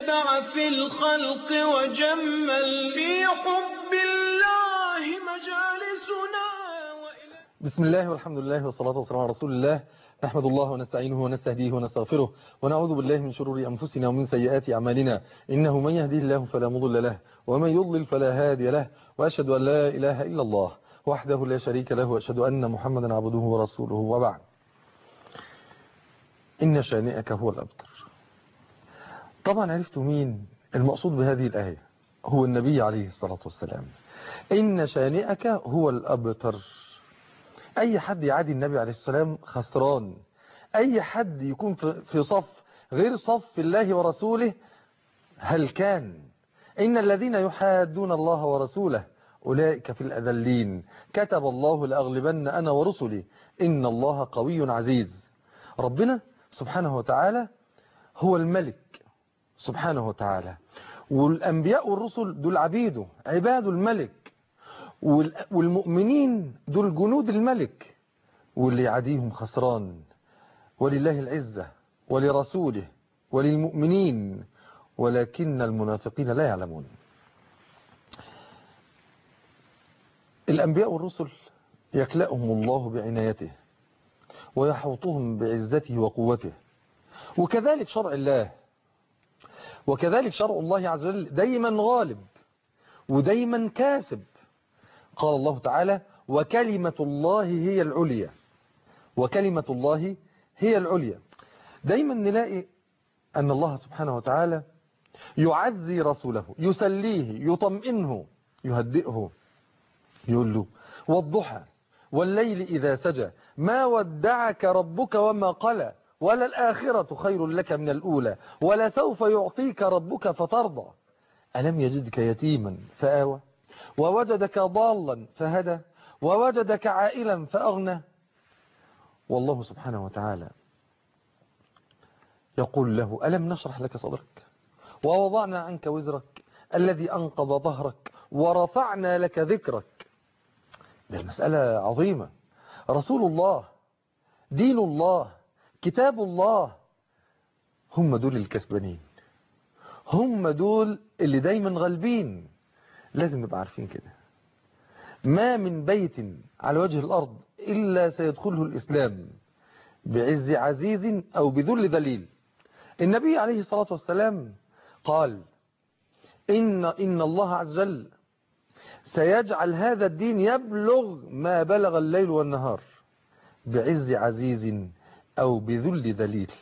أبدع في الخلق وجمل في حب الله مجالسنا وإلى بسم الله والحمد لله والصلاة والسلام على رسول الله نحمد الله ونستعينه ونستهديه ونستغفره ونعوذ بالله من شرور أنفسنا ومن سيئات أعمالنا إنه من يهديه الله فلا مضل له ومن يضلل فلا هادي له وأشهد أن لا إله إلا الله وحده لا شريك له وأشهد أن محمدا عبده ورسوله وبعد إن شانئك هو الأبتر طبعا عرفت مين المقصود بهذه الآية هو النبي عليه الصلاة والسلام إن شانئك هو الأبتر أي حد يعادي النبي عليه السلام خسران أي حد يكون في صف غير صف الله ورسوله هل كان إن الذين يحادون الله ورسوله أولئك في الأذلين كتب الله لأغلبن أنا ورسلي إن الله قوي عزيز ربنا سبحانه وتعالى هو الملك سبحانه وتعالى والأنبياء والرسل دول عبيده عباد الملك والمؤمنين دول جنود الملك واللي يعاديهم خسران ولله العزة ولرسوله وللمؤمنين ولكن المنافقين لا يعلمون الأنبياء والرسل يكلأهم الله بعنايته ويحوطهم بعزته وقوته وكذلك شرع الله وكذلك شرع الله عز وجل دايما غالب ودايما كاسب قال الله تعالى وكلمة الله هي العليا وكلمة الله هي العليا دايما نلاقي أن الله سبحانه وتعالى يعزي رسوله يسليه يطمئنه يهدئه يقول له والضحى والليل إذا سجى ما ودعك ربك وما قلى ولا الآخرة خير لك من الأولى ولا سوف يعطيك ربك فترضى ألم يجدك يتيما فآوى ووجدك ضالا فهدى ووجدك عائلا فأغنى والله سبحانه وتعالى يقول له ألم نشرح لك صدرك ووضعنا عنك وزرك الذي أنقض ظهرك ورفعنا لك ذكرك ده المسألة عظيمة رسول الله دين الله كتاب الله هم دول الكسبانين هم دول اللي دايما غالبين لازم نبقى عارفين كده ما من بيت على وجه الأرض إلا سيدخله الإسلام بعز عزيز أو بذل ذليل النبي عليه الصلاة والسلام قال إن, إن الله عز وجل سيجعل هذا الدين يبلغ ما بلغ الليل والنهار بعز عزيز أو بذل ذليل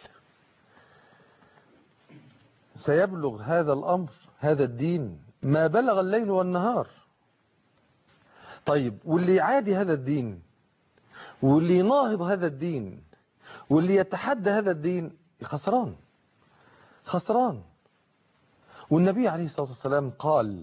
سيبلغ هذا الأمر هذا الدين ما بلغ الليل والنهار طيب واللي يعادي هذا الدين واللي يناهض هذا الدين واللي يتحدى هذا الدين خسران خسران والنبي عليه الصلاة والسلام قال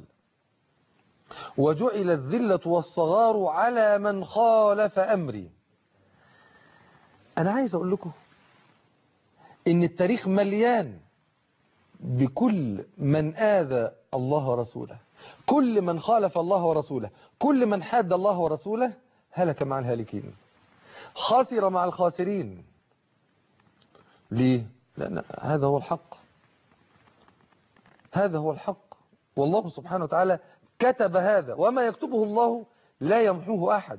وجعل الذلة والصغار على من خالف أمري أنا عايز أقول لكم إن التاريخ مليان بكل من آذى الله ورسوله كل من خالف الله ورسوله كل من حاد الله ورسوله هلك مع الهالكين خسر مع الخاسرين ليه؟ لأن هذا هو الحق هذا هو الحق والله سبحانه وتعالى كتب هذا وما يكتبه الله لا يمحوه أحد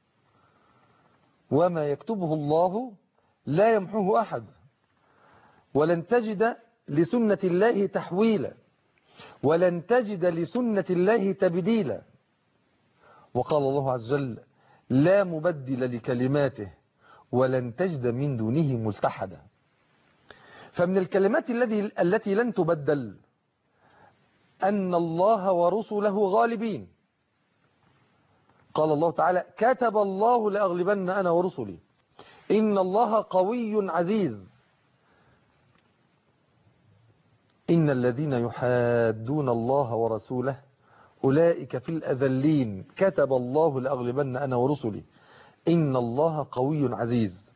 وما يكتبه الله لا يمحوه أحد ولن تجد لسنة الله تحويلا ولن تجد لسنة الله تبديلا وقال الله عز وجل لا مبدل لكلماته ولن تجد من دونه ملتحدا فمن الكلمات التي التي لن تبدل أن الله ورسله غالبين قال الله تعالى كتب الله لأغلبن أنا ورسلي إن الله قوي عزيز إن الذين يحادون الله ورسوله أولئك في الأذلين كتب الله لأغلبن أنا ورسلي إن الله قوي عزيز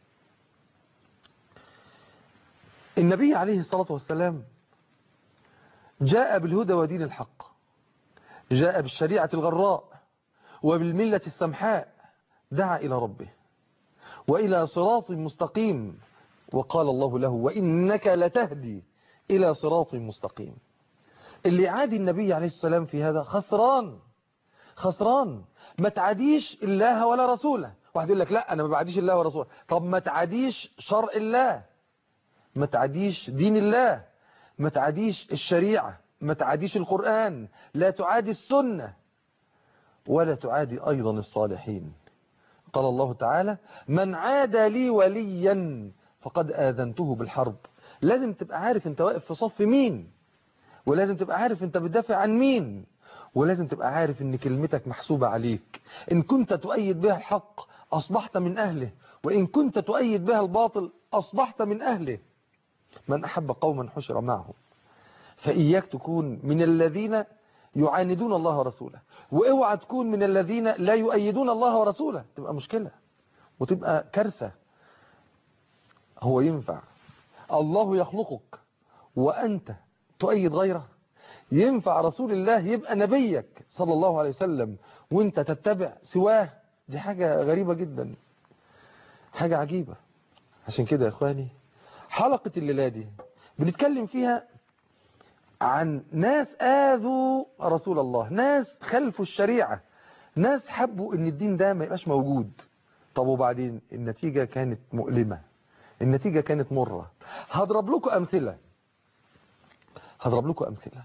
النبي عليه الصلاة والسلام جاء بالهدى ودين الحق جاء بالشريعة الغراء وبالملة السمحاء دعا إلى ربه وإلى صراط مستقيم وقال الله له وإنك لتهدي إلى صراط مستقيم اللي عادي النبي عليه السلام في هذا خسران خسران ما تعاديش الله ولا رسوله واحد يقول لك لا أنا ما بعديش الله ورسوله طب ما تعاديش شرع الله ما تعاديش دين الله ما تعاديش الشريعة ما تعاديش القرآن لا تعادي السنة ولا تعادي أيضا الصالحين قال الله تعالى من عاد لي وليا فقد آذنته بالحرب لازم تبقى عارف انت واقف في صف مين ولازم تبقى عارف انت بتدافع عن مين ولازم تبقى عارف ان كلمتك محسوبة عليك ان كنت تؤيد بها الحق أصبحت من أهله وإن كنت تؤيد بها الباطل أصبحت من أهله من أحب قوما حشر معهم فإياك تكون من الذين يعاندون الله ورسوله واوعى تكون من الذين لا يؤيدون الله ورسوله تبقى مشكلة وتبقى كارثة هو ينفع الله يخلقك وأنت تؤيد غيره ينفع رسول الله يبقى نبيك صلى الله عليه وسلم وانت تتبع سواه دي حاجة غريبة جدا حاجة عجيبة عشان كده يا اخواني حلقة الليلة دي بنتكلم فيها عن ناس آذوا رسول الله ناس خلفوا الشريعة ناس حبوا ان الدين ده ما يبقاش موجود طب وبعدين النتيجة كانت مؤلمة النتيجة كانت مرة هضرب لكم أمثلة هضرب لكم أمثلة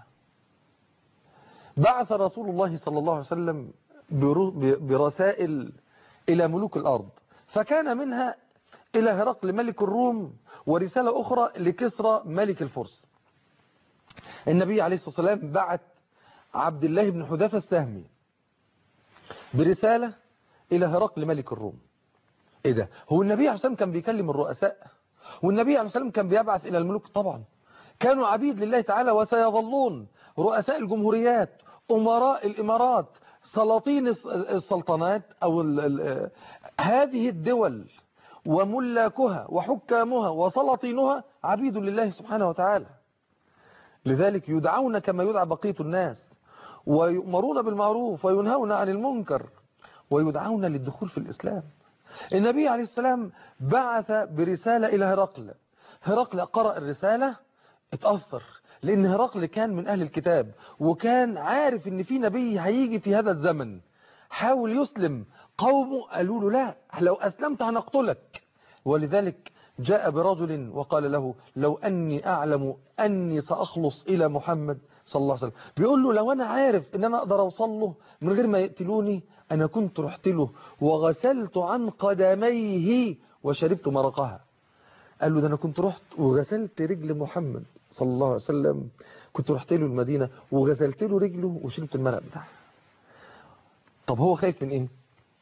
بعث رسول الله صلى الله عليه وسلم برسائل إلى ملوك الأرض فكان منها إلى هرقل ملك الروم ورسالة أخرى لكسرى ملك الفرس النبي عليه الصلاة والسلام بعت عبد الله بن حذافة السهمي برسالة إلى هرقل ملك الروم إيه ده هو النبي عليه الصلاة والسلام كان بيكلم الرؤساء والنبي عليه الصلاة والسلام كان بيبعث إلى الملوك طبعا كانوا عبيد لله تعالى وسيظلون رؤساء الجمهوريات أمراء الإمارات سلاطين السلطنات أو ال ال هذه الدول وملاكها وحكامها وسلاطينها عبيد لله سبحانه وتعالى لذلك يدعون كما يدعى بقية الناس ويؤمرون بالمعروف وينهون عن المنكر ويدعون للدخول في الإسلام النبي عليه السلام بعث برسالة إلى هرقل هرقل قرأ الرسالة اتأثر لأن هرقل كان من أهل الكتاب وكان عارف ان في نبي هيجي في هذا الزمن حاول يسلم قومه قالوا له لا لو أسلمت هنقتلك ولذلك جاء برجل وقال له لو أني أعلم أني سأخلص إلى محمد صلى الله عليه وسلم بيقول له لو أنا عارف أن أنا أقدر أوصل له من غير ما يقتلوني أنا كنت رحت له وغسلت عن قدميه وشربت مرقها قال له ده أنا كنت رحت وغسلت رجل محمد صلى الله عليه وسلم كنت رحت له المدينة وغسلت له رجله وشربت المرق بتاعه طب هو خايف من ايه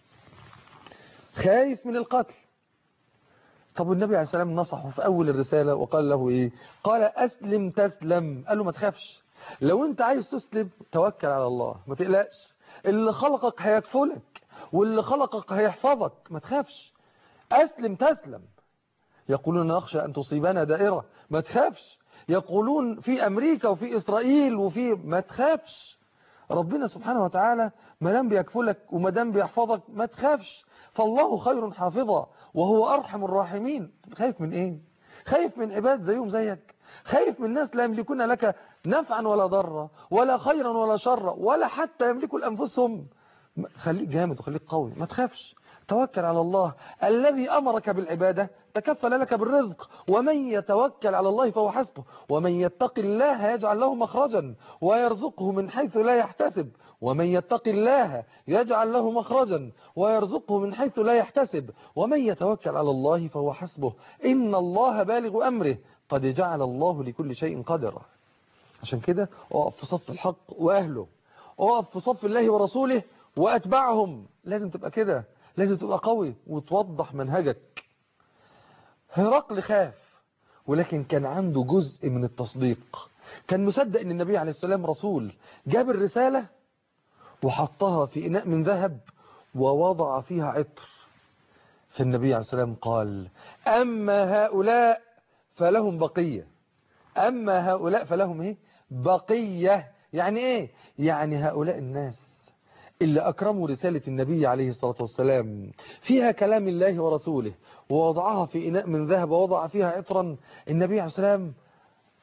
خايف من القتل طب والنبي عليه السلام نصحه في أول الرسالة وقال له إيه قال أسلم تسلم قال له ما تخافش لو أنت عايز تسلم توكل على الله ما تقلقش اللي خلقك هيكفلك واللي خلقك هيحفظك ما تخافش أسلم تسلم يقولون نخشى أن تصيبنا دائرة ما تخافش يقولون في أمريكا وفي إسرائيل وفي ما تخافش ربنا سبحانه وتعالى ما دام بيكفلك وما دام بيحفظك ما تخافش فالله خير حافظا وهو أرحم الراحمين خايف من إيه خايف من عباد زيهم زيك خايف من ناس لا يملكون لك نفعا ولا ضرا ولا خيرا ولا شرا ولا حتى يملكوا لأنفسهم خليك جامد وخليك قوي ما تخافش توكل على الله الذي أمرك بالعبادة تكفل لك بالرزق ومن يتوكل على الله فهو حسبه ومن يتق الله يجعل له مخرجا ويرزقه من حيث لا يحتسب ومن يتق الله يجعل له مخرجا ويرزقه من حيث لا يحتسب ومن يتوكل على الله فهو حسبه إن الله بالغ أمره قد جعل الله لكل شيء قدرا عشان كده اقف في صف الحق وأهله اقف في صف الله ورسوله وأتبعهم لازم تبقى كده لازم تبقى قوي وتوضح منهجك هرقل خاف ولكن كان عنده جزء من التصديق كان مصدق ان النبي عليه السلام رسول جاب الرسالة وحطها في إناء من ذهب ووضع فيها عطر فالنبي عليه السلام قال أما هؤلاء فلهم بقية أما هؤلاء فلهم إيه؟ بقية يعني إيه يعني هؤلاء الناس اللي أكرموا رسالة النبي عليه الصلاة والسلام فيها كلام الله ورسوله ووضعها في إناء من ذهب ووضع فيها عطرا النبي عليه السلام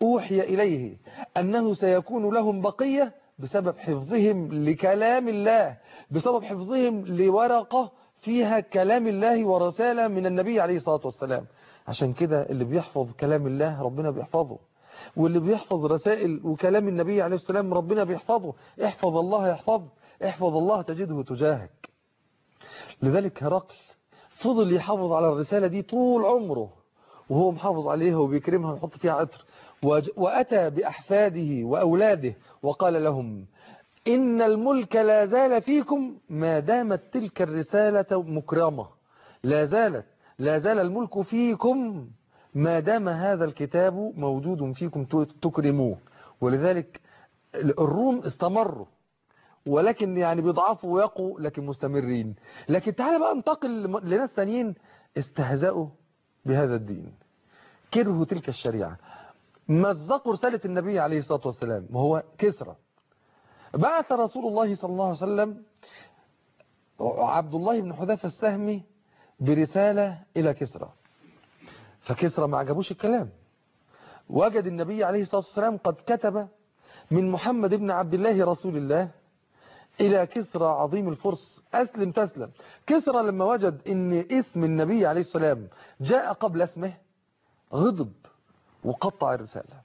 أوحي إليه أنه سيكون لهم بقية بسبب حفظهم لكلام الله بسبب حفظهم لورقة فيها كلام الله ورسالة من النبي عليه الصلاة والسلام عشان كده اللي بيحفظ كلام الله ربنا بيحفظه واللي بيحفظ رسائل وكلام النبي عليه السلام ربنا بيحفظه احفظ الله يحفظ احفظ الله تجده تجاهك لذلك هرقل فضل يحافظ على الرسالة دي طول عمره وهو محافظ عليها وبيكرمها ويحط فيها عطر وأتى بأحفاده وأولاده وقال لهم إن الملك لا زال فيكم ما دامت تلك الرسالة مكرمة لا زالت لا زال الملك فيكم ما دام هذا الكتاب موجود فيكم تكرموه ولذلك الروم استمروا ولكن يعني بيضعفوا ويقوا لكن مستمرين لكن تعالى بقى انتقل لناس ثانيين استهزأوا بهذا الدين كرهوا تلك الشريعة مزقوا رسالة النبي عليه الصلاة والسلام وهو كسرى بعث رسول الله صلى الله عليه وسلم عبد الله بن حذافة السهمي برسالة إلى كسرى فكسرى ما عجبوش الكلام وجد النبي عليه الصلاة والسلام قد كتب من محمد بن عبد الله رسول الله إلى كسرى عظيم الفرس أسلم تسلم كسرى لما وجد ان اسم النبي عليه السلام جاء قبل اسمه غضب وقطع الرسالة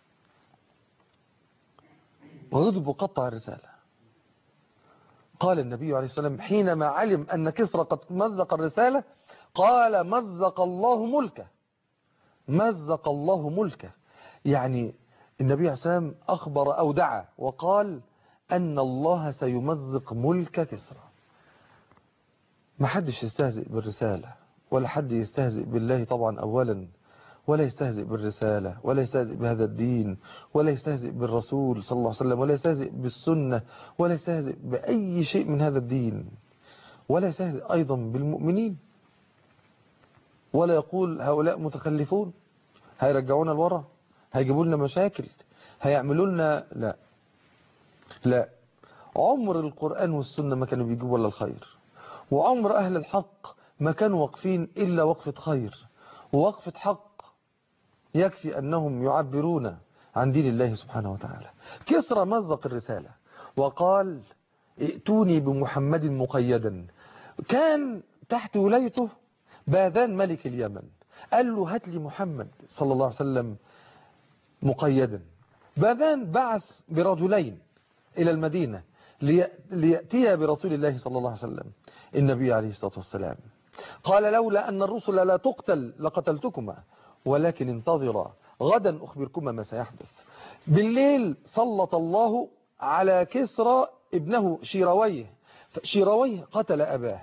غضب وقطع الرسالة قال النبي عليه السلام حينما علم أن كسرى قد مزق الرسالة قال مزق الله ملكه مزق الله ملكه يعني النبي عليه السلام أخبر أو دعا وقال أن الله سيمزق ملك كسرى ما حدش يستهزئ بالرسالة ولا حد يستهزئ بالله طبعا أولا ولا يستهزئ بالرسالة ولا يستهزئ بهذا الدين ولا يستهزئ بالرسول صلى الله عليه وسلم ولا يستهزئ بالسنة ولا يستهزئ بأي شيء من هذا الدين ولا يستهزئ أيضا بالمؤمنين ولا يقول هؤلاء متخلفون هيرجعونا لورا هيجيبوا لنا مشاكل هيعملوا لنا لا لا عمر القرآن والسنة ما كانوا بيجيبوا ولا الخير وعمر أهل الحق ما كانوا واقفين إلا وقفة خير ووقفة حق يكفي أنهم يعبرون عن دين الله سبحانه وتعالى كسرى مزق الرسالة وقال ائتوني بمحمد مقيدا كان تحت ولايته باذان ملك اليمن قال له هات لي محمد صلى الله عليه وسلم مقيدا باذان بعث برجلين إلى المدينة ليأتي برسول الله صلى الله عليه وسلم النبي عليه الصلاة والسلام قال لولا أن الرسل لا تقتل لقتلتكما ولكن انتظرا غدا أخبركما ما سيحدث بالليل سلط الله على كسرى ابنه شيرويه شيرويه قتل أباه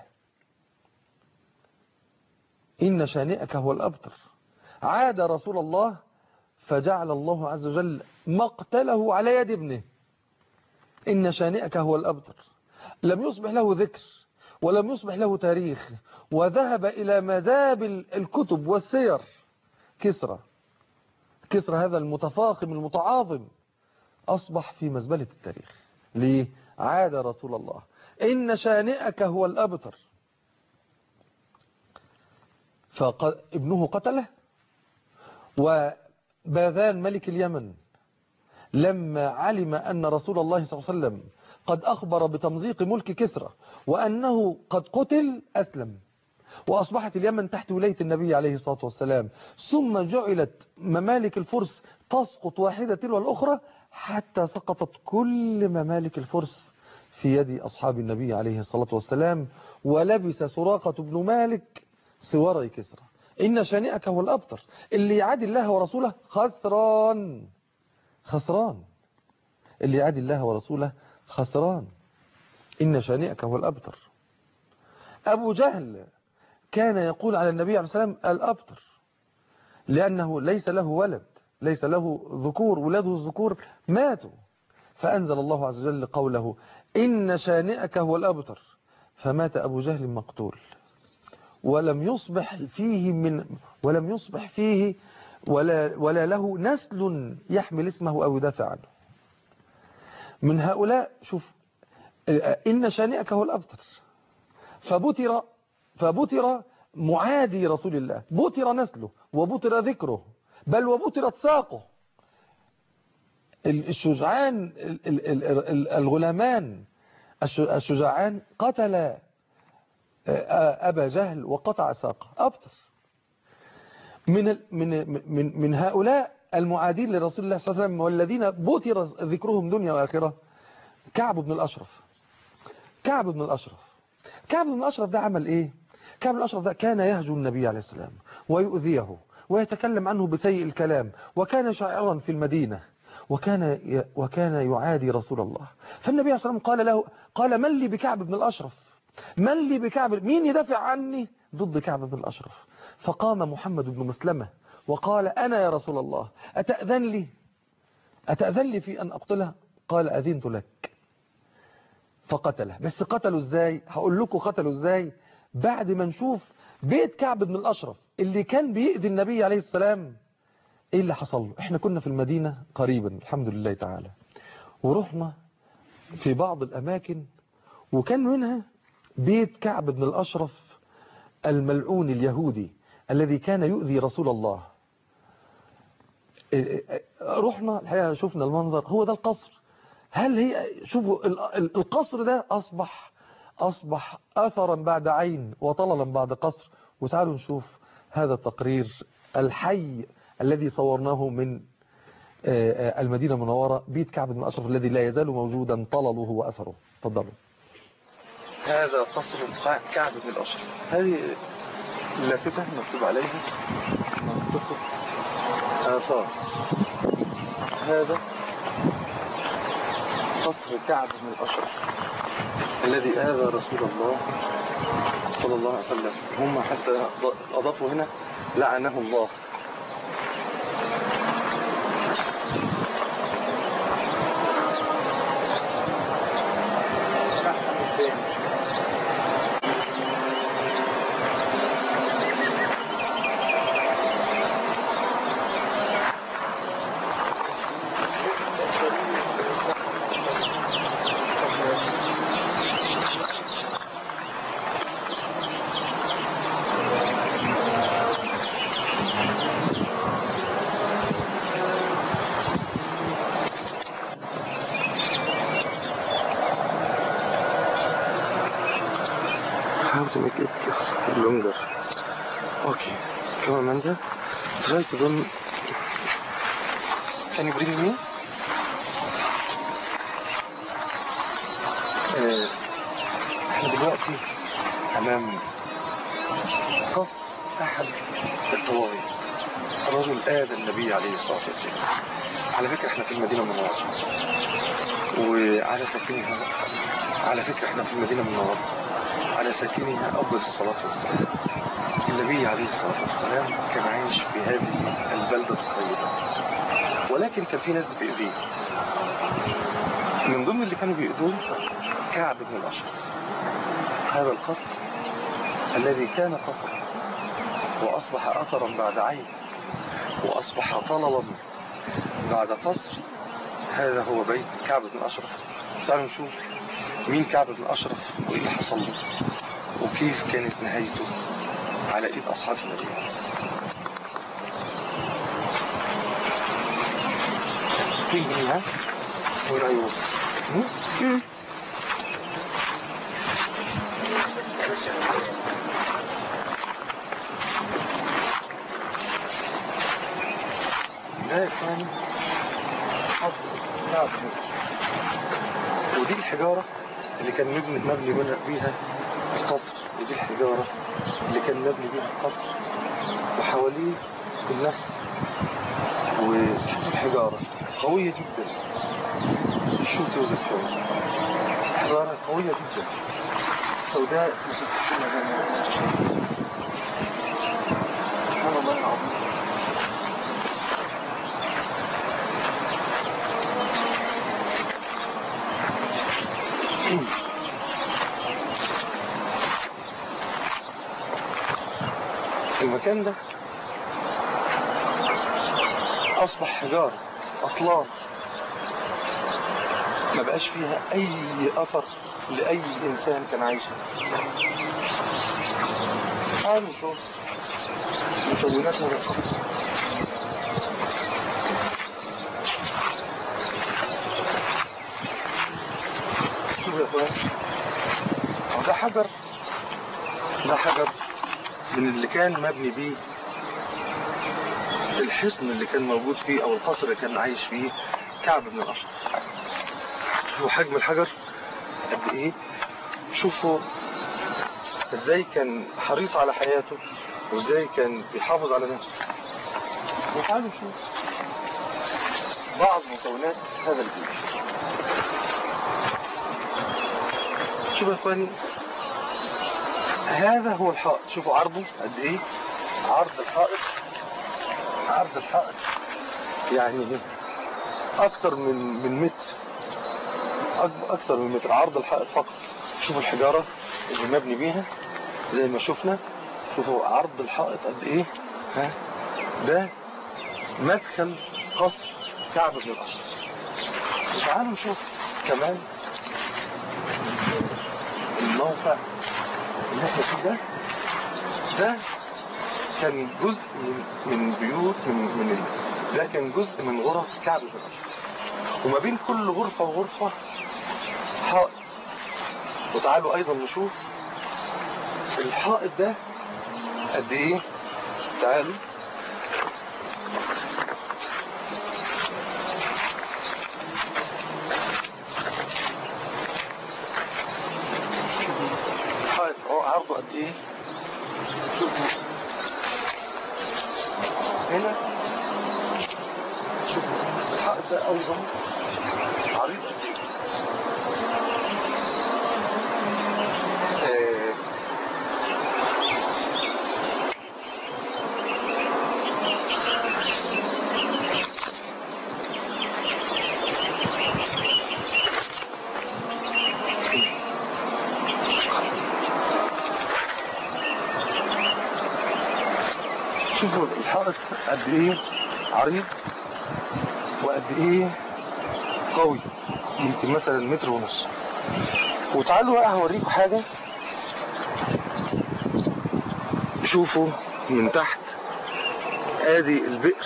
إن شانئك هو الأبتر عاد رسول الله فجعل الله عز وجل مقتله على يد ابنه إن شانئك هو الأبتر لم يصبح له ذكر ولم يصبح له تاريخ وذهب إلى مذاب الكتب والسير كسرى كسرى هذا المتفاخم المتعاظم أصبح في مزبلة التاريخ ليه؟ عاد رسول الله إن شانئك هو الأبتر فابنه قتله وباذان ملك اليمن لما علم أن رسول الله صلى الله عليه وسلم قد أخبر بتمزيق ملك كسرى وأنه قد قتل أسلم وأصبحت اليمن تحت ولاية النبي عليه الصلاة والسلام ثم جعلت ممالك الفرس تسقط واحدة تلو الأخرى حتى سقطت كل ممالك الفرس في يد أصحاب النبي عليه الصلاة والسلام ولبس سراقة بن مالك سواري كسرى إن شانئك هو الأبتر اللي يعادي الله ورسوله خسران خسران اللي يعادي الله ورسوله خسران إن شانئك هو الأبتر أبو جهل كان يقول على النبي عليه السلام الأبتر لأنه ليس له ولد ليس له ذكور ولاده الذكور ماتوا فأنزل الله عز وجل قوله إن شانئك هو الأبتر فمات أبو جهل مقتول ولم يصبح فيه من ولم يصبح فيه ولا ولا له نسل يحمل اسمه أو يدافع عنه من هؤلاء شوف إن شانئك هو الأبتر فبتر فبتر معادي رسول الله بتر نسله وبتر ذكره بل وبترت ساقه الشجعان ال- ال- ال- ال- الغلامان الش- الشجعان قتل آه، أبا جهل وقطع ساقه أبطر من ال- من من من هؤلاء المعادين لرسول الله صلى الله عليه وسلم والذين بوتر ذكرهم دنيا وآخرة كعب بن الأشرف كعب بن الأشرف كعب بن الأشرف ده عمل إيه كعب بن الأشرف ده كان يهجو النبي عليه السلام ويؤذيه ويتكلم عنه بسيء الكلام وكان شاعرا في المدينة وكان ي- وكان يعادي رسول الله فالنبي عليه الصلاة والسلام قال له قال من لي بكعب بن الأشرف من لي بكعب مين يدافع عني ضد كعب بن الأشرف فقام محمد بن مسلمة وقال أنا يا رسول الله أتأذن لي أتأذن لي في أن أقتله قال أذنت لك فقتله بس قتلوا ازاي هقول لكم قتلوا ازاي بعد ما نشوف بيت كعب بن الأشرف اللي كان بيأذي النبي عليه السلام ايه اللي حصل له احنا كنا في المدينة قريبا الحمد لله تعالى ورحنا في بعض الأماكن وكان منها بيت كعب بن الأشرف الملعون اليهودي الذي كان يؤذي رسول الله رحنا الحقيقة شفنا المنظر هو ده القصر هل هي شوفوا ال- ال- القصر ده أصبح أصبح أثرا بعد عين وطللا بعد قصر وتعالوا نشوف هذا التقرير الحي الذي صورناه من آه، آه، المدينة المنورة بيت كعب بن أشرف الذي لا يزال موجودا طلله وأثره تفضلوا هذا قصر كعب بن الأشرف هذه لافتة مكتوب عليها قصر آثار هذا قصر كعب بن الأشرف الذي آذى رسول الله صلى الله عليه وسلم هم حتى أضافوا هنا لعنه الله How to make it longer. Okay. Come on, Amanda. Try to don't... Can you bring me? آه، احنا دلوقتي امام قصر احد الطواغي الرجل آذى النبي عليه الصلاة والسلام على فكرة احنا في المدينة المنورة وعلى ساكنها على فكرة احنا في المدينة المنورة على ساكنها أفضل الصلاة والسلام النبي عليه الصلاة والسلام كان عايش في هذه البلدة الطيبة ولكن كان في ناس بتأذيه من ضمن اللي كانوا بيأذوه كعب بن الأشرف هذا القصر الذي كان قصرا وأصبح أثرا بعد عين وأصبح طللا بعد قصر هذا هو بيت كعب بن أشرف تعالوا نشوف مين كعب بن أشرف وإيه اللي حصل له وكيف كانت نهايته على إيد أصحاب النبي عليه الصلاة والسلام Bring me, huh? Where are you? Hmm? ده كان حفر كعب بن أشرف. ودي الحجارة اللي كان مبني مبني من- بيها القصر ودي الحجارة اللي كان مبني بيها القصر وحواليه النخل وشوف الحجارة قوية جدا شوف توز ستونز حجارة قوية جدا سوداء سبحان الله العظيم المكان ده أصبح حجارة أطلال ما بقاش فيها أي أثر لأي إنسان كان عايش تعالوا نشوف مكوناتها بقى اخوان هو ده حجر ده حجر من اللي كان مبني بيه الحصن اللي كان موجود فيه او القصر اللي كان عايش فيه كعب بن الاشرف شوفوا حجم الحجر قد ايه شوفوا ازاي كان حريص على حياته وازاي كان بيحافظ على نفسه وتعالوا نشوف بعض مكونات هذا البيت شوفوا يا اخواني هذا هو الحائط شوفوا عرضه قد ايه عرض الحائط عرض الحائط يعني اكتر من من متر أك- اكتر من متر عرض الحائط فقط شوفوا الحجارة اللي مبني بيها زي ما شفنا شوفوا عرض الحائط قد ايه ها ده مدخل قصر كعب بن الاشرف وتعالوا نشوف كمان الموقع اللي احنا فيه ده ده كان جزء من من بيوت من من ال- ده كان جزء من غرف كعب بن الاشرف وما بين كل غرفة وغرفة حائط وتعالوا ايضا نشوف الحائط ده قد ايه تعالوا الحائط هو عرضه قد ايه شوفوا هنا شوفوا الحائط ده ايضا عريض قد ايه آه، شوفوا الحائط قد ايه عريض وقد ايه قوي يمكن مثلا متر ونص وتعالوا بقى هوريكم حاجة شوفوا من تحت ادي البئر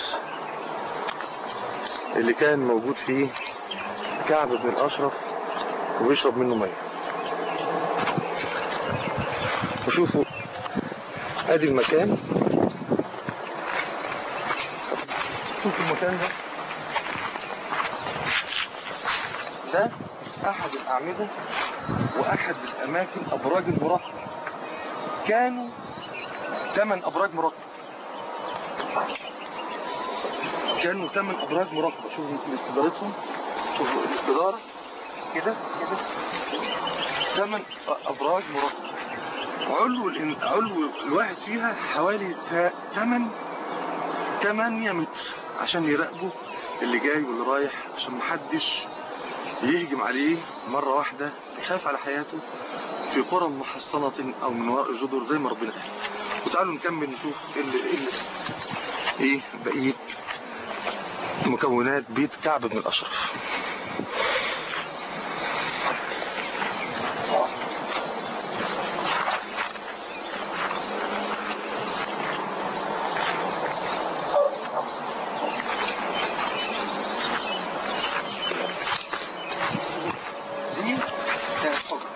اللي كان موجود فيه كعب بن الاشرف وبيشرب منه ميه وشوفوا ادي المكان شوفوا المكان ده ده احد الاعمده واحد الاماكن ابراج المراقبه كانوا ثمان ابراج مراقبه كانوا ثمان ابراج مراقبه شوفوا استدارتهم شوفوا الاستداره كده كده ثمان ابراج مراقبه علو الإن- علو الواحد فيها حوالي 8 8 متر عشان يراقبوا اللي جاي واللي رايح عشان محدش يهجم عليه مرة واحدة يخاف على حياته في قرى محصنة أو من وراء الجدر زي ما ربنا قال وتعالوا نكمل نشوف إيه اللي إيه, اللي إيه بقية مكونات بيت كعب بن الأشرف دي كانت حجرة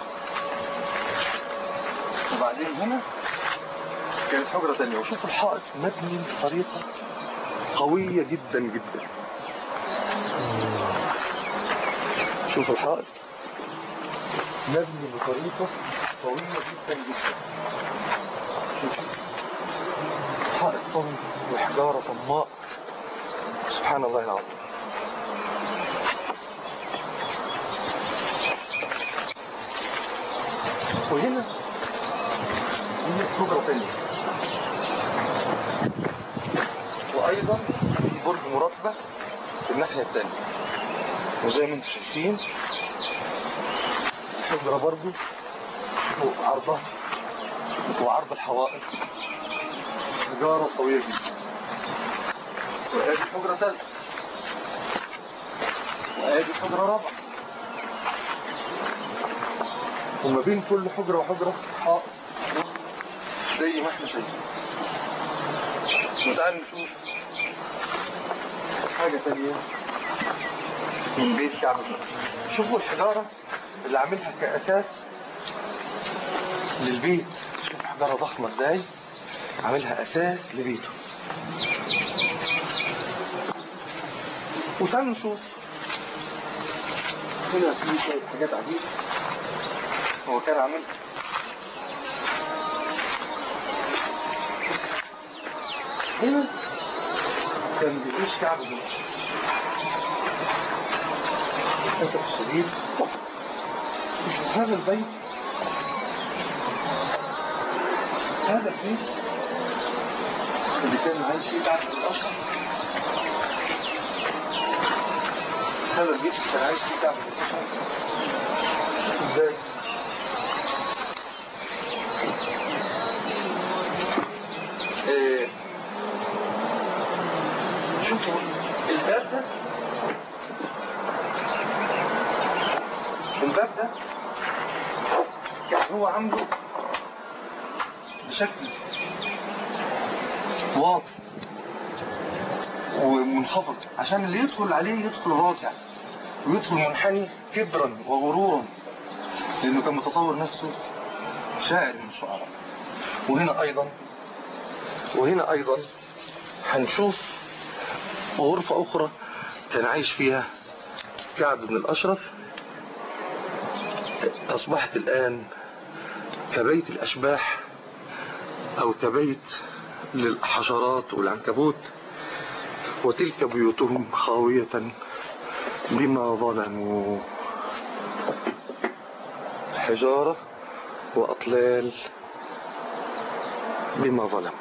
وبعدين هنا كانت حجرة تانية وشوف الحائط مبني بطريقة قوية جدا جدا شوف الحائط مبني بطريقة قوية جدا جدا شوف حائط طن وحجارة صماء سبحان الله العظيم وهنا هي حجرة ثانية وأيضا في برج مراقبة في الناحية الثانية وزي ما انتم شايفين الحجرة برضو فوق عرضها وعرض الحوائط حجارة قوية جدا وادي حجرة ثالثة وادي حجرة رابعة وما بين كل حجرة وحجرة حائط زي ما احنا شايفين وتعالوا نشوف حاجة تانية من بيت كعب بن الأشرف شوفوا الحجارة اللي عاملها كأساس للبيت شوفوا حجارة ضخمة ازاي عاملها أساس لبيته وتعالوا نشوف هنا في شوية حاجات عجيبة هو كان عامل هنا كان بيعيش كعب بن للأسف الشديد مش هذا البيت هذا البيت اللي كان عايش فيه كعب بن الأشرف هذا البيت اللي كان عايش فيه كعب بن الأشرف ازاي إيه. شوفوا الباب ده الباب ده كان هو عامله بشكل واطي ومنخفض عشان اللي يدخل عليه يدخل راكع ويدخل منحني كبرا وغرورا لانه كان متصور نفسه شاعر من الشعراء وهنا ايضا وهنا ايضا هنشوف غرفة اخرى كان عايش فيها كعب بن الاشرف اصبحت الان كبيت الاشباح او كبيت للحشرات والعنكبوت وتلك بيوتهم خاوية بما ظلموا حجارة وأطلال بما ظلموا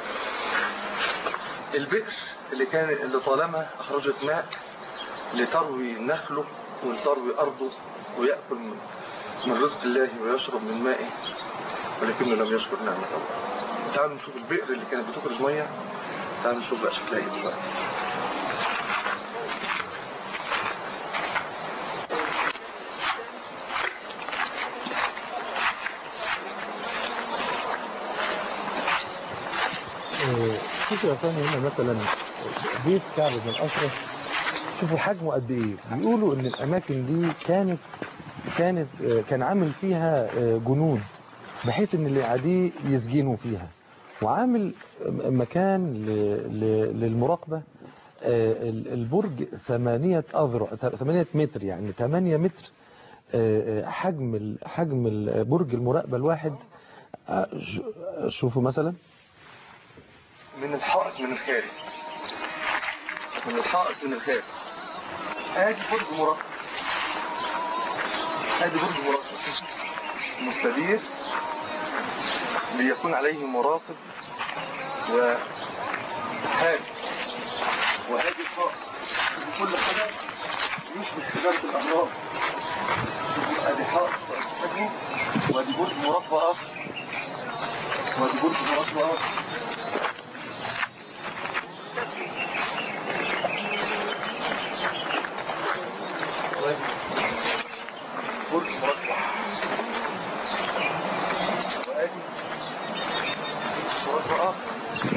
البئر اللي كان اللي طالما أخرجت ماء لتروي نخله ولتروي أرضه ويأكل من, من رزق الله ويشرب من مائه ولكنه لم يشكر نعمة الله تعالوا نشوف البئر اللي كانت بتخرج مية تعالوا نشوف بقى شكلها ايه دلوقتي شوفوا يا اخواني هنا مثلا بيت كعب بن الاشرف شوفوا حجمه قد ايه بيقولوا ان الاماكن دي كانت كانت آه، كان عامل فيها آه، جنود بحيث ان اللي قاعدين يسجنوا فيها وعامل م- مكان ل- ل- للمراقبة آه، ال- البرج ثمانية أذرع ثمانية متر يعني ثمانية متر آه، آه، حجم ال- حجم ال- برج المراقبة الواحد آه، ش- شوفوا مثلا من الحائط من الخارج من الحائط من الخارج ادي برج مراقب ادي برج مراقب مستدير ليكون عليه مراقب وحارس وادي الحائط كل حاجه يشبه حجاره الاهرام ادي حائط حجمه وادي برج مراقب اخر وادي برج مراقب اخر برج مربع وادي مربع اخر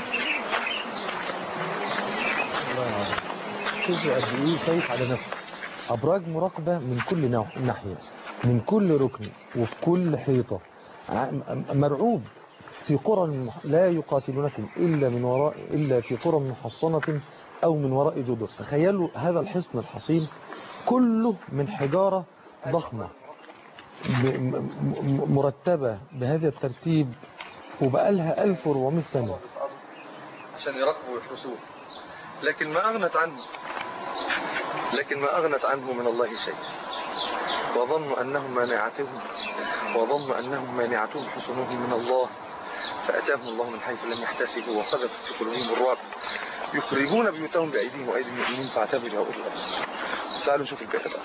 الله يعافيك. شوفوا قد ايه خايف على نفسه ابراج مراقبه من كل نوع- ناحيه من كل ركن وفي كل حيطه ع- م- مرعوب في قرى المح- لا يقاتلونكم الا من وراء الا في قرى محصنه او من وراء جدر تخيلوا هذا الحصن الحصين كله من حجاره ضخمه ب- م- م- مرتبه بهذا الترتيب وبقالها 1400 سنه عشان يراقبوا ويحرسوه لكن ما أغنت عنه لكن ما أغنت عنه من الله شيء وظنوا أنهم مانعتهم وظنوا أنهم مانعتهم حصنهم من الله فأتاهم الله من حيث لم يحتسبوا وقذف في قلوبهم الرعب يخرجون بيوتهم بأيديهم وأيدي المؤمنين فاعتبروا يا أولي الأبصار تعالوا نشوف البيت بقى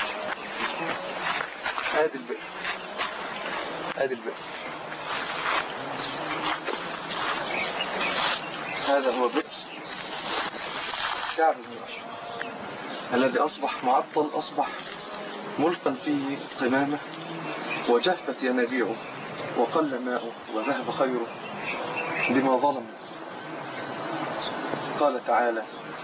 ادي البئر ادي البئر هذا هو بئر كعب بن الأشرف الذي أصبح معطل أصبح ملقا فيه قمامة وجفت ينابيعه وقل ماؤه وذهب خيره بما ظلم قال تعالى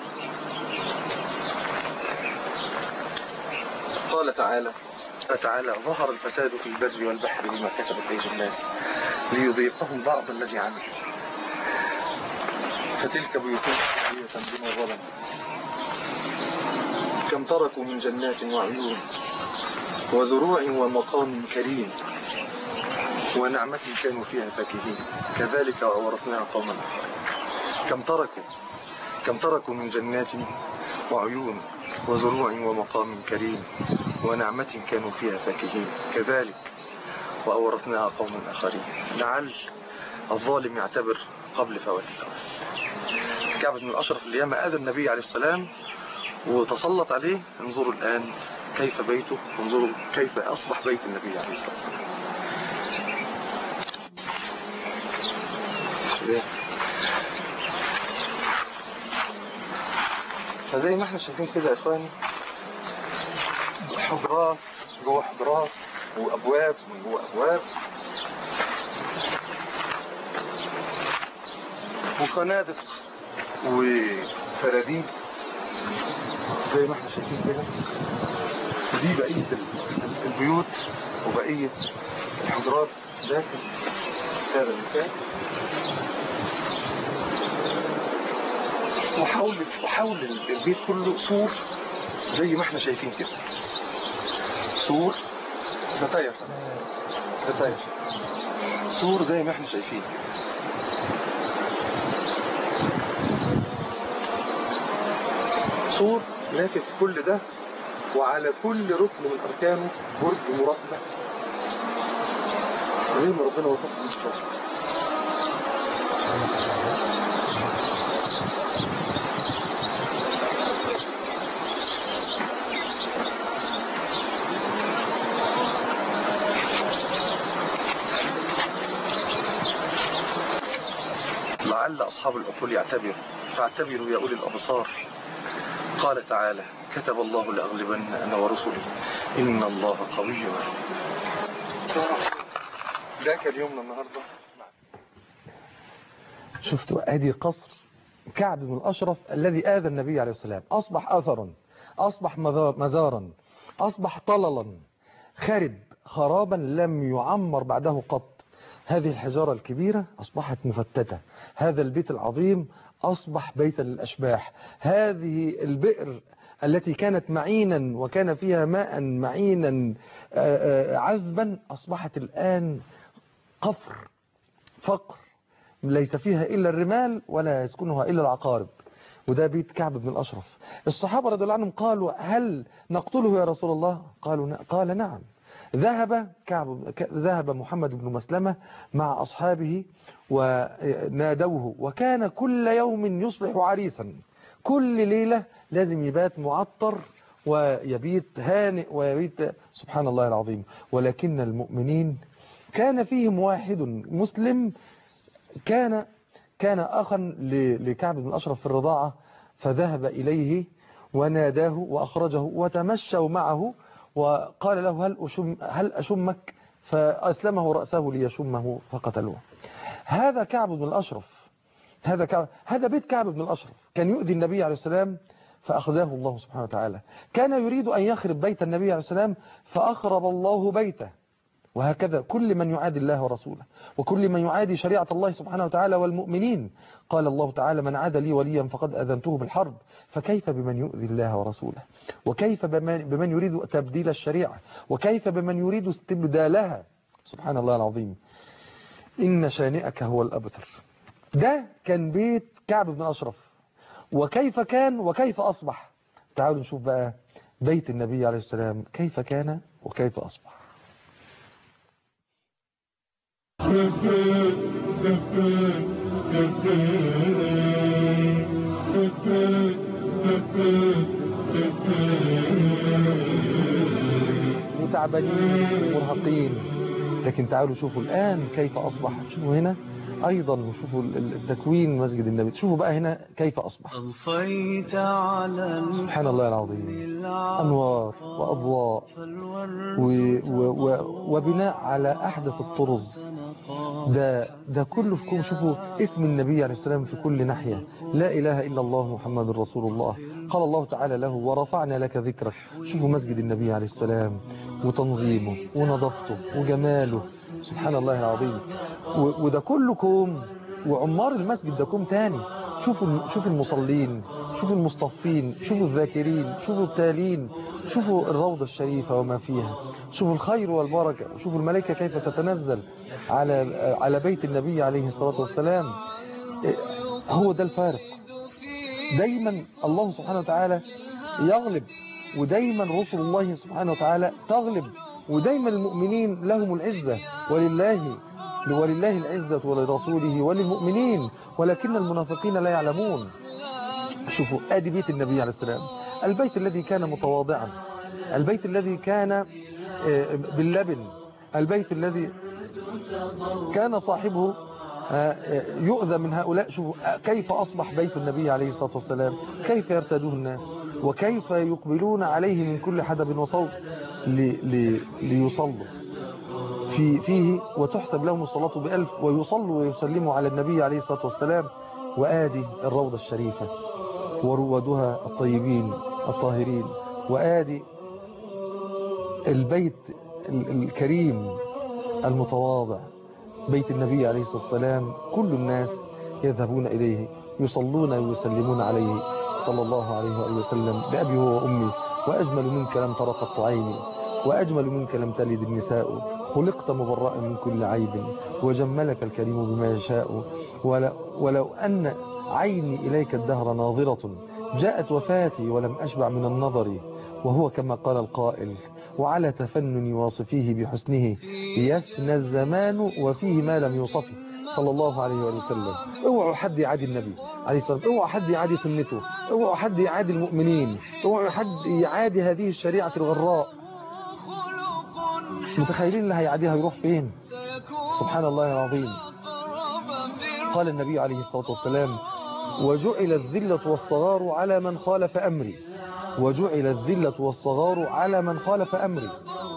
قال تعالى تعالى ظهر الفساد في البر والبحر بما كسبت أيدي الناس ليذيقهم بعض الذي عملوا فتلك بيوتهم خاوية بما ظلموا كم تركوا من جنات وعيون وزروع ومقام كريم ونعمة كانوا فيها فاكهين كذلك وورثناها قوما آخرين كم تركوا كم تركوا من جنات وعيون وزروع ومقام كريم ونعمة كانوا فيها فاكهين كذلك وأورثناها قوم آخرين لعل الظالم يعتبر قبل فوات الأوان كعب بن الأشرف اللي ياما آذى النبي عليه السلام وتسلط عليه انظروا الآن كيف بيته انظروا كيف أصبح بيت النبي عليه الصلاة والسلام فزي ما احنا شايفين كده يا اخواني حجرات جوه حجرات وابواب من جوه ابواب وخنادق وفراديب زي ما احنا شايفين كده دي بقية ال- البيوت وبقية الحجرات داخل هذا المكان وحول وحول البيت كله سور زي ما احنا شايفين كده سور ستاير ستاير سور زي ما احنا شايفين سور لافف كل ده وعلى كل ركن من اركانه برج مربع زي ما ربنا وصفه مش فاهم لعل أصحاب العقول يعتبروا فاعتبروا يا أولي الأبصار قال تعالى كتب الله لأغلبن أنا ورسلي إن الله قوي عزيز ده كان يومنا النهاردة شفتوا ادي قصر كعب بن الأشرف الذي آذى النبي عليه السلام أصبح أثرا أصبح مزار- مزارا أصبح طللا خرب خرابا لم يعمر بعده قط هذه الحجارة الكبيرة أصبحت مفتتة هذا البيت العظيم أصبح بيتا للأشباح هذه البئر التي كانت معينا وكان فيها ماء معينا آه، آه، عذبا أصبحت الآن قفر فقر ليس فيها إلا الرمال ولا يسكنها إلا العقارب وده بيت كعب بن الأشرف الصحابة رضي الله عنهم قالوا هل نقتله يا رسول الله قالوا ن- قال نعم ذهب كعب ك- ذهب محمد بن مسلمة مع أصحابه ونادوه وكان كل يوم يصبح عريسا كل ليلة لازم يبات معطر ويبيت هانئ ويبيت سبحان الله العظيم ولكن المؤمنين كان فيهم واحد مسلم كان كان أخا ل- لكعب بن أشرف في الرضاعة فذهب إليه وناداه وأخرجه وتمشوا معه وقال له هل, أشم هل أشمك فأسلمه رأسه ليشمه فقتلوه هذا كعب بن الأشرف هذا كعب هذا بيت كعب بن الأشرف كان يؤذي النبي عليه السلام فأخذاه الله سبحانه وتعالى كان يريد أن يخرب بيت النبي عليه السلام فأخرب الله بيته وهكذا كل من يعادي الله ورسوله وكل من يعادي شريعة الله سبحانه وتعالى والمؤمنين قال الله تعالى من عاد لي وليا فقد أذنته بالحرب فكيف بمن يؤذي الله ورسوله وكيف بمن, بمن يريد تبديل الشريعة وكيف بمن يريد استبدالها سبحان الله العظيم إن شانئك هو الأبتر ده كان بيت كعب بن أشرف وكيف كان وكيف أصبح تعالوا نشوف بقى بيت النبي عليه السلام كيف كان وكيف أصبح وتعبانين ومرهقين لكن تعالوا شوفوا الآن كيف أصبح شوفوا هنا أيضا شوفوا ال- ال- التكوين مسجد النبي شوفوا بقى هنا كيف أصبح أضفيت على سبحان الله العظيم أنوار وأضواء و و و وبناء على أحدث الطرز ده ده كله في كون شوفوا اسم النبي عليه السلام في كل ناحية لا إله إلا الله محمد رسول الله قال الله تعالى له ورفعنا لك ذكرك شوفوا مسجد النبي عليه السلام وتنظيمه ونظافته وجماله سبحان الله العظيم و- وده كله كوم وعمار المسجد ده كوم تاني شوفوا شوفوا المصلين شوفوا المصطفين شوفوا الذاكرين شوفوا التالين شوفوا الروضة الشريفة وما فيها شوفوا الخير والبركة شوفوا الملائكة كيف تتنزل على على بيت النبي عليه الصلاة والسلام إيه، هو ده الفارق دايما الله سبحانه وتعالى يغلب ودايما رسل الله سبحانه وتعالى تغلب ودايما المؤمنين لهم العزة ولله ولله العزة ولرسوله وللمؤمنين ولكن المنافقين لا يعلمون شوفوا ادي بيت النبي عليه السلام البيت الذي كان متواضعا البيت الذي كان آه، باللبن البيت الذي كان صاحبه آه، آه، يؤذى من هؤلاء شوفوا آه، كيف أصبح بيت النبي عليه الصلاة والسلام كيف يرتادوه الناس وكيف يقبلون عليه من كل حدب وصوب لي- لي- ليصلوا في فيه وتحسب لهم الصلاة بألف ويصلوا ويسلموا على النبي عليه الصلاة والسلام وآدي الروضة الشريفة وروادها الطيبين الطاهرين وآدي البيت ال- الكريم المتواضع بيت النبي عليه الصلاة والسلام كل الناس يذهبون إليه يصلون ويسلمون عليه صلى الله عليه وآله وسلم بأبي هو وأمي وأجمل منك لم تر قط عيني وأجمل منك لم تلد النساء خلقت مبرأ من كل عيب وجملك الكريم بما يشاء ولو, ولو أن عيني إليك الدهر ناظرة جاءت وفاتي ولم أشبع من النظر وهو كما قال القائل وعلى تفنن واصفيه بحسنه يفنى الزمان وفيه ما لم يوصفه صلى الله عليه وآله وسلم اوعوا حد يعادي النبي عليه الصلاة والسلام اوعوا حد يعادي سنته اوعوا حد يعادي المؤمنين اوعوا حد يعادي هذه الشريعة الغراء متخيلين اللي هيعاديها يروح فين سبحان الله العظيم قال النبي عليه الصلاة والسلام وجعل الذلة والصغار على من خالف أمري وجعل الذلة والصغار على من خالف أمري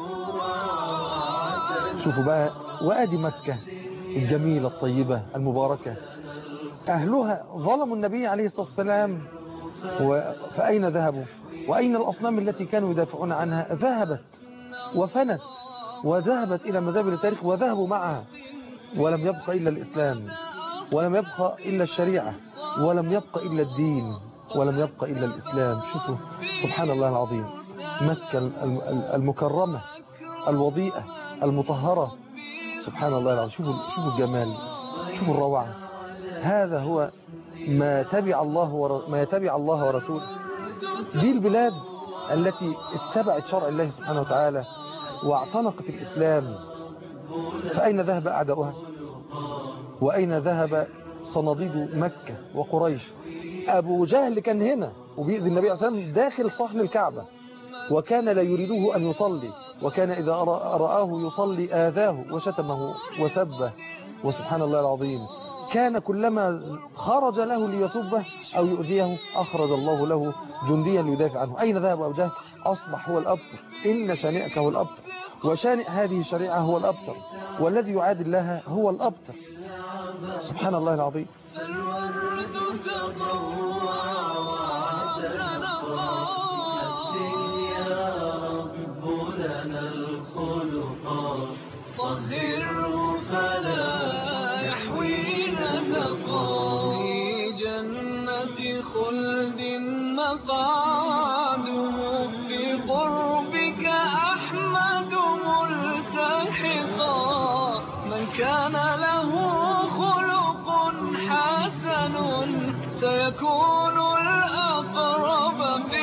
شوفوا بقى وادي مكة الجميلة الطيبة المباركة أهلها ظلموا النبي عليه الصلاة والسلام و- فأين ذهبوا وأين الأصنام التي كانوا يدافعون عنها ذهبت وفنت وذهبت إلى مزابل التاريخ وذهبوا معها ولم يبق إلا الإسلام ولم يبق إلا الشريعة ولم يبق إلا الدين ولم يبق إلا الإسلام شوفوا سبحان الله العظيم مكة الم- المكرمة الوضيئة المطهرة سبحان الله العظيم شوفوا شوفوا الجمال شوفوا الروعة هذا هو ما تبع الله ور... ما يتبع الله ورسوله دي البلاد التي اتبعت شرع الله سبحانه وتعالى واعتنقت الإسلام فأين ذهب أعداؤها وأين ذهب صناديد مكة وقريش أبو جهل كان هنا وبيأذي النبي عليه الصلاة والسلام داخل صحن الكعبة وكان لا يريده أن يصلي وكان إذا أرى- رآه يصلي آذاه وشتمه وسبه وسبحان الله العظيم كان كلما خرج له ليسبه أو يؤذيه أخرج الله له جنديا ليدافع عنه أين ذهب أبو جهل أصبح هو الأبتر إن شانئك هو الأبتر وشانئ هذه الشريعة هو الأبتر والذي يعادل لها هو الأبتر سبحان الله العظيم الورد تضوع وعدنا حسن يا رب لنا الخلق طهره فلا يحوي نفقا في جنة خلد مقعده في قربك أحمد ملتحقا من كان له خلق حسن سيكون الأقرب في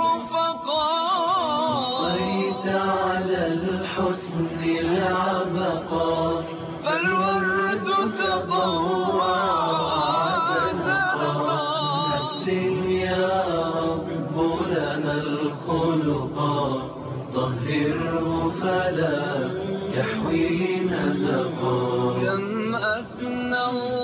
الرفقاء بيت على الحسن العبقى فالورد تضوع حسن يا رب لنا الخلق طهره فلا يحوي نزقا كم أثنى الله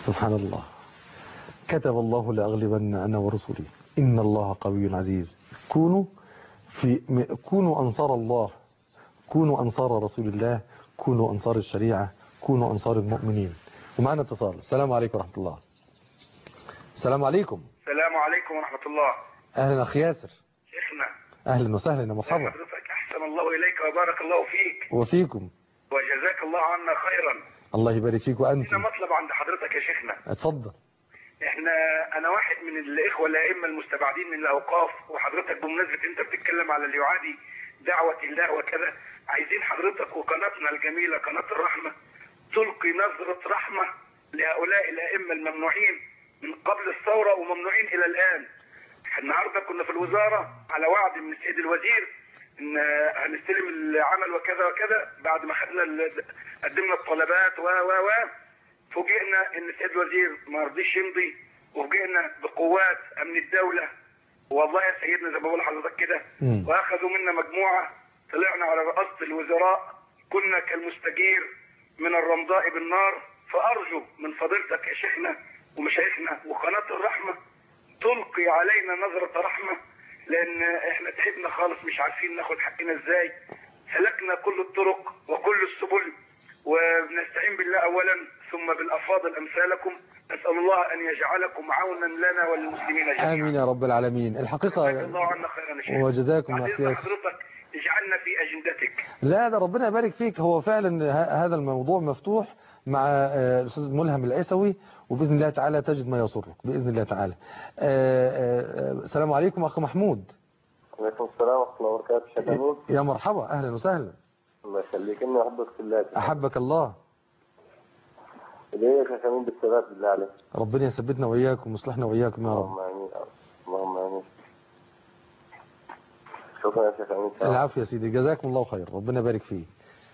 سبحان الله كتب الله لأغلبن أنا ورسلي إن الله قوي عزيز كونوا في م- كونوا أنصار الله كونوا أنصار رسول الله كونوا أنصار الشريعة كونوا أنصار المؤمنين ومعنا اتصال السلام عليكم ورحمة الله السلام عليكم السلام عليكم ورحمة الله أهلا أخي ياسر شيخنا أهلا وسهلا يا مرحبا حضرتك أحسن الله إليك وبارك الله فيك وفيكم وجزاك الله عنا خيرا الله يبارك فيك هنا وأنتم مطلب عند حضرتك يا شيخنا اتفضل احنا انا واحد من الاخوه الائمه المستبعدين من الاوقاف وحضرتك بمناسبه انت بتتكلم على اللي يعادي دعوه الله وكذا عايزين حضرتك وقناتنا الجميله قناه الرحمه تلقي نظره رحمه لهؤلاء الائمه الممنوعين من قبل الثوره وممنوعين الى الان النهارده كنا في الوزاره على وعد من السيد الوزير ان هنستلم العمل وكذا وكذا بعد ما خدنا ال- قدمنا الطلبات و و و فوجئنا ان السيد الوزير ما رضيش يمضي وفوجئنا بقوات امن الدوله والله يا سيدنا زي ما بقول لحضرتك كده مم. واخذوا منا مجموعه طلعنا على رئاسه الوزراء كنا كالمستجير من الرمضاء بالنار فارجو من فضيلتك يا شيخنا ومشايخنا وقناه الرحمه تلقي علينا نظره رحمه لان احنا تعبنا خالص مش عارفين ناخد حقنا ازاي سلكنا كل الطرق وكل السبل ونستعين بالله اولا ثم بالافاضل امثالكم نسال الله ان يجعلكم عونا لنا وللمسلمين جميعا آمين يا رب العالمين جزاك الحقيقة الله عنا خيرا يا شيخ وجزاكم الله بعد خير إذن حضرتك اجعلنا في اجندتك لا ده ربنا يبارك فيك هو فعلا ه- هذا الموضوع مفتوح مع آه، الأستاذ ملهم العيسوي وبإذن الله تعالى تجد ما يسرك بإذن الله تعالى آه، آه، آه، السلام عليكم أخ محمود عليكم السلام ورحمة الله وبركاته شيخ أمين يا مرحبا أهلا وسهلا الله يخليك إني أحبك في الله أحبك الله ليه يا شيخ أمين بالثبات بالله عليك ربنا يثبتنا وإياكم ويصلحنا وإياكم يا اللهم رب آمين اللهم آمين شكرا يا شيخ أمين سلام. العفو يا سيدي جزاكم الله خير ربنا يبارك فيه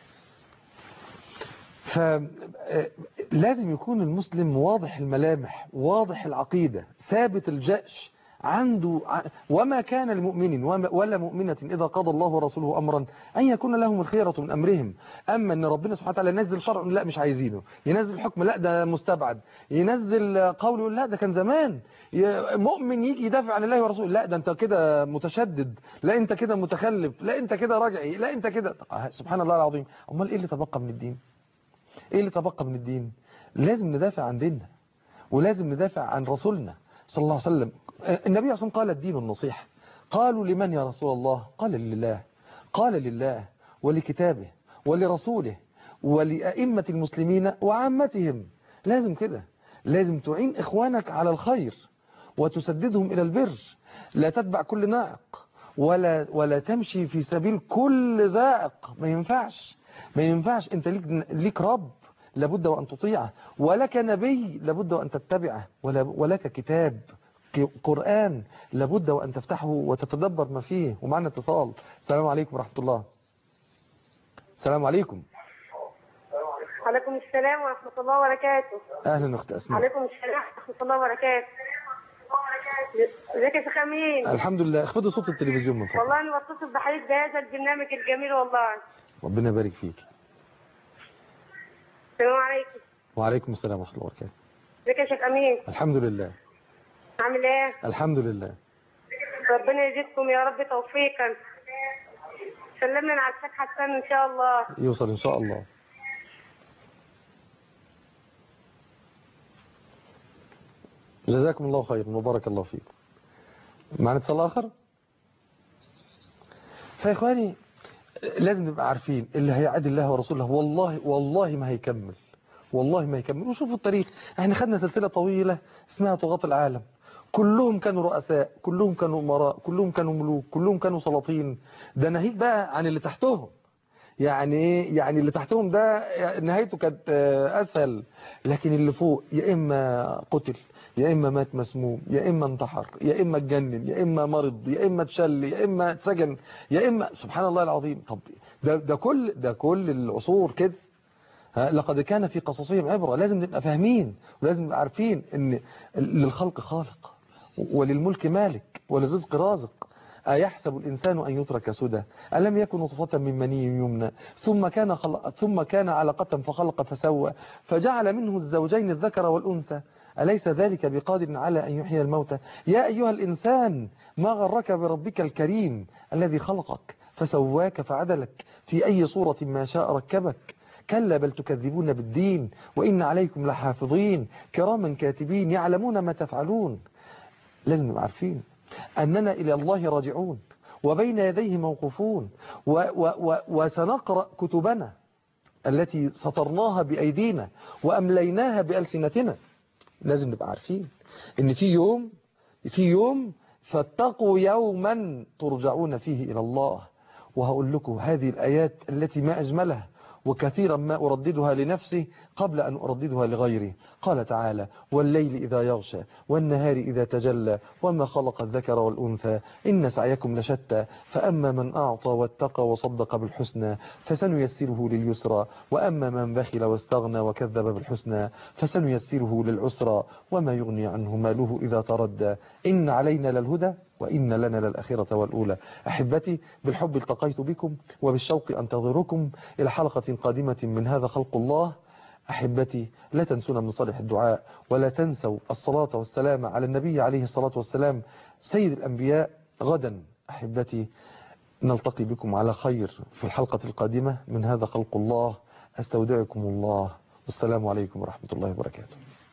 فلازم يكون المسلم واضح الملامح واضح العقيدة ثابت الجأش عنده ع- وما كان لمؤمن وما- ولا مؤمنة إذا قضى الله ورسوله أمرا أن يكون لهم الخيرة من أمرهم أما أن ربنا سبحانه وتعالى ينزل شرع لا مش عايزينه ينزل حكم لا ده مستبعد ينزل قول يقول لا ده كان زمان ي- مؤمن يجي يدافع عن الله ورسوله لا ده أنت كده متشدد لا أنت كده متخلف لا أنت كده راجعي لا أنت كده سبحان الله العظيم أمال إيه اللي تبقى من الدين ايه اللي تبقى من الدين لازم ندافع عن ديننا ولازم ندافع عن رسولنا صلى الله عليه وسلم النبي عليه الصلاة قال الدين النصيحة قالوا لمن يا رسول الله قال لله قال لله ولكتابه ولرسوله ولأئمة المسلمين وعامتهم لازم كده لازم تعين إخوانك على الخير وتسددهم إلى البر لا تتبع كل ناعق ولا ولا تمشي في سبيل كل زائق ما ينفعش ما ينفعش انت ليك ليك رب لابد وان تطيعه ولك نبي لابد وان تتبعه ولا- ولك كتاب ك- قرآن لابد وان تفتحه وتتدبر ما فيه ومعنا اتصال السلام عليكم ورحمة الله السلام عليكم عليكم السلام ورحمة الله وبركاته اهلا اخت اسماء عليكم السلام ورحمة الله وبركاته ازيك يا شيخ امين الحمد لله اخفضي صوت التلفزيون من فضلك والله انا بتصل بحضرتك بهذا البرنامج الجميل والله ربنا يبارك فيك السلام عليكم وعليكم السلام ورحمة الله وبركاته ازيك يا شيخ امين الحمد لله عامل ايه الحمد لله ربنا يزيدكم يا رب توفيقا سلمنا على الشيخ حسان ان شاء الله يوصل ان شاء الله جزاكم الله خيرا وبارك الله فيكم معنا اتصال اخر فيا اخواني لازم نبقى عارفين اللي هيعاد الله ورسوله والله والله ما هيكمل والله ما يكمل وشوفوا التاريخ احنا خدنا سلسلة طويلة اسمها طغاة العالم كلهم كانوا رؤساء كلهم كانوا امراء كلهم كانوا ملوك كلهم كانوا سلاطين ده ناهيك بقى عن اللي تحتهم يعني ايه يعني اللي تحتهم ده نهايته كانت آه، اسهل لكن اللي فوق يا اما قتل يا اما مات مسموم يا اما انتحر يا اما اتجنن يا اما مرض يا اما اتشل يا اما اتسجن يا اما سبحان الله العظيم طب ده ده كل ده كل العصور كده ها، لقد كان في قصصهم عبرة لازم نبقى فاهمين ولازم نبقى عارفين ان للخلق خالق وللملك مالك وللرزق رازق أيحسب الإنسان أن يترك سدى ألم يكن نطفة من مني يمنى ثم كان خلق ثم كان علقة فخلق فسوى فجعل منه الزوجين الذكر والأنثى أليس ذلك بقادر على أن يحيي الموتى يا أيها الإنسان ما غرك بربك الكريم الذي خلقك فسواك فعدلك في أي صورة ما شاء ركبك كلا بل تكذبون بالدين وإن عليكم لحافظين كراما كاتبين يعلمون ما تفعلون لازم نبقى عارفين أننا إلى الله راجعون وبين يديه موقوفون و و و وسنقرأ كتبنا التي سطرناها بأيدينا وأمليناها بألسنتنا لازم نبقى عارفين ان في يوم في يوم فاتقوا يوما ترجعون فيه إلى الله وهقول لكم هذه الآيات التي ما أجملها وكثيرا ما أرددها لنفسي قبل أن أرددها لغيري قال تعالى والليل إذا يغشى والنهار إذا تجلى وما خلق الذكر والأنثى إن سعيكم لشتى فأما من أعطى واتقى وصدق بالحسنى فسنيسره لليسرى وأما من بخل واستغنى وكذب بالحسنى فسنيسره للعسرى وما يغني عنه ماله إذا تردى إن علينا للهدى وإن لنا للآخرة والأولى أحبتي بالحب التقيت بكم وبالشوق أنتظركم إلى حلقة قادمة من هذا خلق الله أحبتي لا تنسونا من صالح الدعاء ولا تنسوا الصلاة والسلام على النبي عليه الصلاة والسلام سيد الأنبياء غدا أحبتي نلتقي بكم على خير في الحلقة القادمة من هذا خلق الله أستودعكم الله والسلام عليكم ورحمة الله وبركاته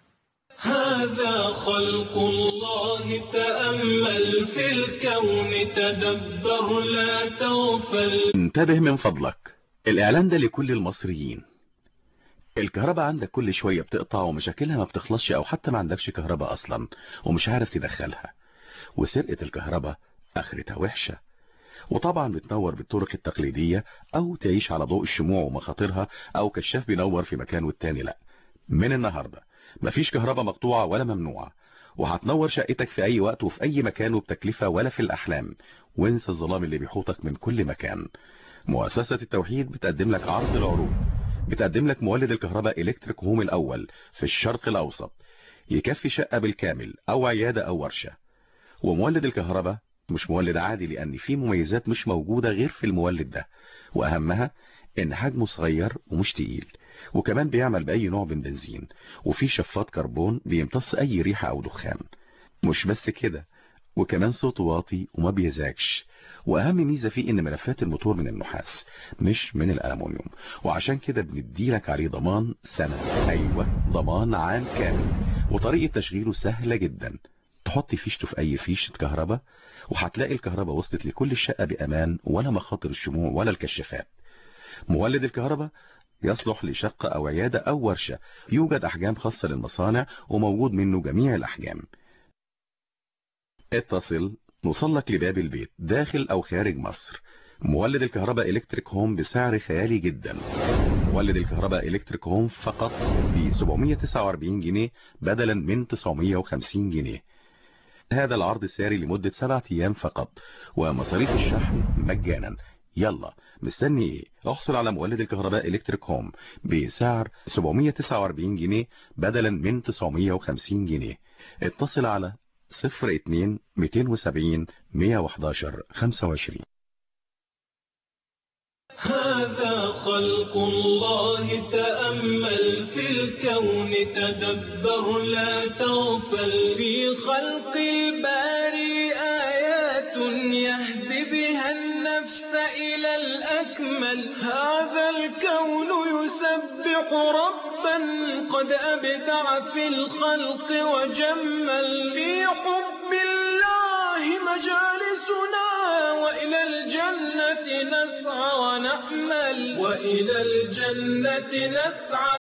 هذا خلق الله تأمل في الكون تدبر لا تغفل انتبه من فضلك الإعلان ده لكل المصريين الكهرباء عندك كل شوية بتقطع ومشاكلها ما بتخلصش أو حتى ما عندكش كهرباء أصلا ومش عارف تدخلها وسرقة الكهرباء آخرتها وحشة وطبعا بتنور بالطرق التقليدية أو تعيش على ضوء الشموع ومخاطرها أو كشاف بينور في مكان والتاني لا من النهاردة مفيش كهرباء مقطوعة ولا ممنوعة وهتنور شقتك في أي وقت وفي أي مكان وبتكلفة ولا في الأحلام وانسى الظلام اللي بيحوطك من كل مكان مؤسسة التوحيد بتقدم لك عرض العروض بتقدم لك مولد الكهرباء إلكتريك هوم الأول في الشرق الأوسط يكفي شقة بالكامل أو عيادة أو ورشة ومولد الكهرباء مش مولد عادي لأن فيه مميزات مش موجودة غير في المولد ده وأهمها إن حجمه صغير ومش تقيل وكمان بيعمل بأي نوع من بنزين وفي شفاط كربون بيمتص أي ريحة أو دخان مش بس كده وكمان صوته واطي وما بيزعجش واهم ميزة فيه ان ملفات الموتور من النحاس مش من الالومنيوم وعشان كده بنديلك عليه ضمان سنة ايوه ضمان عام كامل وطريقة تشغيله سهلة جدا تحط فيشته في اي فيشة كهرباء وهتلاقي الكهرباء وصلت لكل الشقة بامان ولا مخاطر الشموع ولا الكشافات مولد الكهرباء يصلح لشقة او عيادة او ورشة يوجد احجام خاصة للمصانع وموجود منه جميع الاحجام اتصل نوصلك لباب البيت داخل او خارج مصر مولد الكهرباء الكتريك هوم بسعر خيالي جدا مولد الكهرباء الكتريك هوم فقط ب 749 جنيه بدلا من 950 جنيه هذا العرض الساري لمدة سبعة ايام فقط ومصاريف الشحن مجانا يلا مستني ايه احصل على مولد الكهرباء الكتريك هوم بسعر 749 جنيه بدلا من 950 جنيه اتصل على صفر اتنين ميتين وسبعين مية وحداشر خمسة وعشرين هذا خلق الله تأمل في الكون تدبر لا تغفل في خلق الباري آيات يهدي بها النفس إلى الأكمل هذا الكون يسبح ربا قد أبدع في الخلق وجمل في حب الله مجالسنا وإلى الجنة نسعى ونأمل وإلى الجنة نسعى